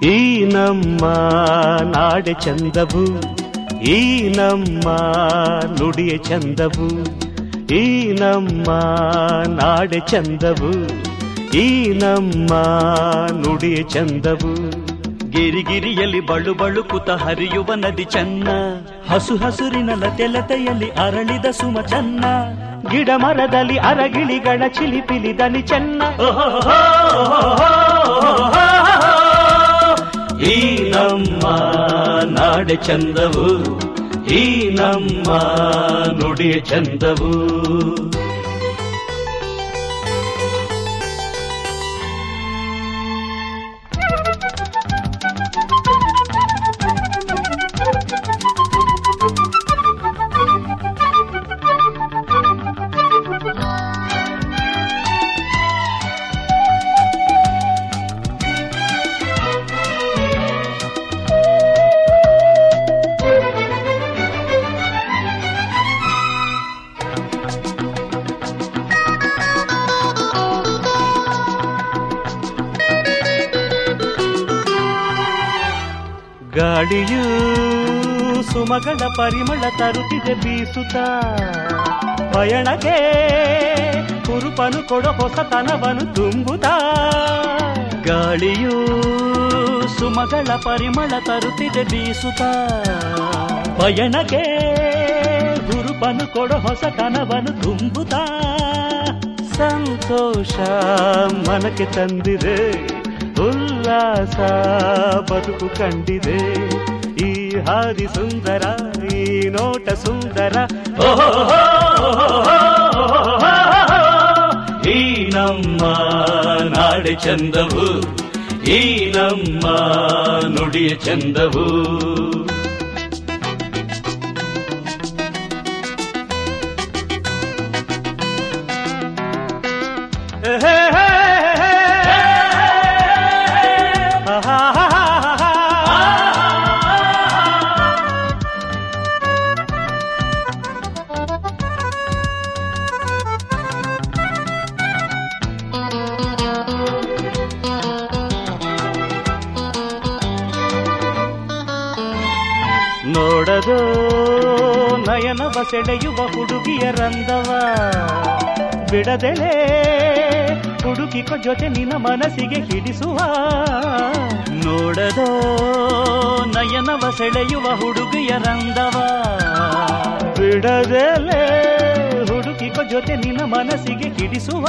ಈ ನಮ್ಮ ನಾಡೆ ಚಂದವು ಈ ನಮ್ಮ ನುಡಿಯ ಚಂದವು ಈ ನಮ್ಮ ನಾಡೆ ಚಂದವು ಈ ನಮ್ಮ ನುಡಿಯ ಚಂದವು ಗಿರಿಗಿರಿಯಲ್ಲಿ ಬಳು ಬಳುಕುತ ಹರಿಯುವ ನದಿ ಚೆನ್ನ ಹಸು ಹಸುರಿನ ಲತೆ ಲತೆಯಲ್ಲಿ ಅರಳಿದ ಸುಮ ಚೆನ್ನ ಗಿಡ ಮರದಲ್ಲಿ ಅರಗಿಳಿಗಳ ಚಿಲಿಪಿಲಿ ದನಿ ಚೆನ್ನ ಈ ನಮ್ಮ ನಾಡೆ ಚಂದವು ಈ ನಮ್ಮ ನುಡಿಯ ಚಂದವು ಗಾಳಿಯು ಸುಮಗಳ ಪರಿಮಳ ತರುತ್ತಿದೆ ಬೀಸುತ್ತ ಪಯಣಕ್ಕೆ ಕುರುಪನು ಕೊಡೋ ಹೊಸತನವನು ತುಂಬುತ್ತ ಗಾಳಿಯು ಸುಮಗಳ ಪರಿಮಳ ತರುತ್ತಿದೆ ಬೀಸುತ್ತ ಪಯಣಕ್ಕೆ ಹುರುಪನು ಕೊಡೋ ಹೊಸತನವನು ತುಂಬುತ್ತ ಸಂತೋಷ ಮನಕ್ಕೆ ತಂದಿದೆ ಉಲ್ಲಾಸ ಬದುಕು ಕಂಡಿದೆ ಈ ಹಾದಿ ಸುಂದರ ಈ ನೋಟ ಸುಂದರ ಈ ನಮ್ಮ ನಾಡೆ ಚಂದವು ಈ ನಮ್ಮ ನುಡಿಯ ಚಂದವು ನೋಡದು ನಯನವ ಸೆಳೆಯುವ ಹುಡುಗಿಯ ರಂದವ ಬಿಡದೆಲೆ ಹುಡುಕಿಕೊ ಜೊತೆ ನಿನ್ನ ಮನಸ್ಸಿಗೆ ಹಿಡಿಸುವ ನೋಡದೋ ನಯನವ ಸೆಳೆಯುವ ಹುಡುಗಿಯ ರಂದವ ಬಿಡದೆಲೆ ಹುಡುಕಿಕೊ ಜೊತೆ ನಿನ್ನ ಮನಸ್ಸಿಗೆ ಹಿಡಿಸುವ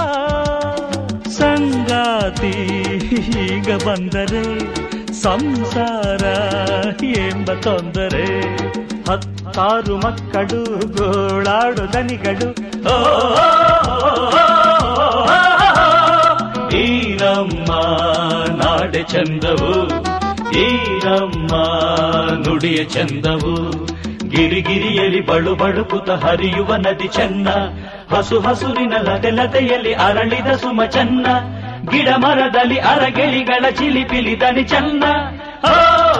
ಸಂಗಾತಿ ಈಗ ಬಂದರೆ ಸಂಸಾರ ಎಂಬ ತೊಂದರೆ ಹತ್ತಾರು ಮಕ್ಕಳು ಗೋಳಾಡು ದನಿಗಳು ಓ, ಈ ನಮ್ಮ ನಾಡೆ ಚಂದವು ಈ ನಮ್ಮ ನುಡಿಯ ಚಂದವು ಗಿರಿಗಿರಿಯಲ್ಲಿ ಬಳು ಬಳುಕುತ ಹರಿಯುವ ನದಿ ಚೆನ್ನ ಹಸು ಹಸುರಿನ ಲತೆ ಲತೆಯಲ್ಲಿ ಅರಳಿದ ಸುಮ ಚೆನ್ನ ಗಿಡ ಮರದಲ್ಲಿ ಅರಗೆಳಿಗಳ ಚಿಲಿಪಿಲಿ ದನಿ ಚೆನ್ನ ಓ,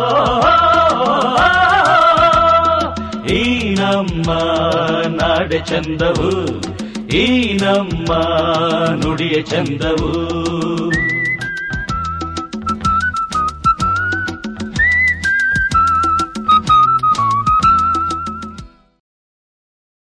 ಈ ನಮ್ಮ ನಾಡೆ ಚಂದವು ಈ ನಮ್ಮ ನುಡಿಯ ಚಂದವು